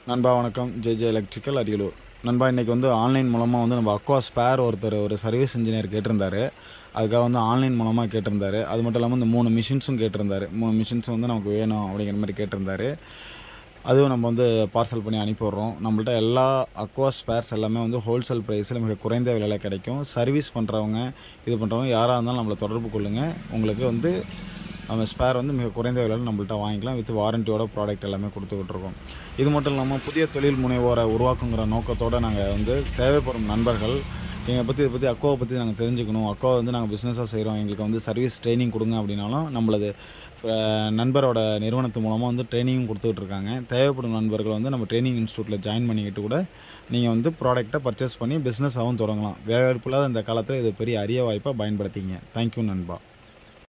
நண்பா வணக்கம் JJ electrical Ariyalur நண்பா இன்றைக்கி வந்து ஆன்லைன் மூலமாக வந்து நம்ம அக்வா ஸ்பேர் ஒருத்தர் ஒரு சர்வீஸ் இன்ஜினியர் கேட்டிருந்தாரு அதுக்காக வந்து ஆன்லைன் மூலமாக கேட்டிருந்தாரு அது மட்டும் இல்லாமல் இந்த மூணு மிஷின்ஸும் கேட்டிருந்தாரு மூணு மிஷின்ஸ் வந்து நமக்கு வேணும் அப்படிங்கிற மாதிரி கேட்டிருந்தாரு அதுவும் நம்ம வந்து பார்சல் பண்ணி அனுப்பி விட்றோம் நம்மள்ட்ட எல்லா அக்வா ஸ்பேர்ஸ் எல்லாமே வந்து ஹோல்சேல் ப்ரைஸில் மிக குறைந்த விலையில் கிடைக்கும் சர்வீஸ் பண்ணுறவங்க இது பண்ணுறவங்க யாராக இருந்தாலும் நம்மளை தொடர்பு கொள்ளுங்கள் உங்களுக்கு வந்து நம்ம ஸ்பேர் வந்து மிக குறைந்த விலையில் நம்மள்ட்ட வாங்கிக்கலாம் வித் வாரண்டியோட ப்ராடக்ட் எல்லாமே கொடுத்துக்கிட்டு இருக்கோம் இது மட்டும் இல்லாமல் புதிய தொழில் முனைவோரை உருவாக்குங்கிற நோக்கத்தோடு நாங்கள் வந்து தேவைப்படும் நண்பர்கள் எங்களை பற்றி இதை பற்றி அக்கோவை பற்றி நாங்கள் தெரிஞ்சுக்கணும் அக்கோவை வந்து நாங்கள் பிஸ்னஸாக செய்கிறோம் எங்களுக்கு வந்து சர்வீஸ் ட்ரைனிங் கொடுங்க அப்படின்னாலும் நம்மளது அஹ், நண்பரோட நிறுவனத்து மூலமாக வந்து ட்ரைனிங்கும் கொடுத்துக்கிட்டு இருக்காங்க தேவைப்படும் நண்பர்கள் வந்து நம்ம ட்ரைனிங் இன்ஸ்டியூட்டில் ஜாயின் பண்ணிக்கிட்டு கூட நீங்கள் வந்து ப்ராடக்ட்டை பர்ச்சேஸ் பண்ணி பிஸ்னஸாகவும் தொடங்கலாம் வேலைவாய்ப்பு இல்லாத இந்த காலத்தில் இது பெரிய அரிய வாய்ப்பாக பயன்படுத்திங்க தேங்க்யூ நண்பா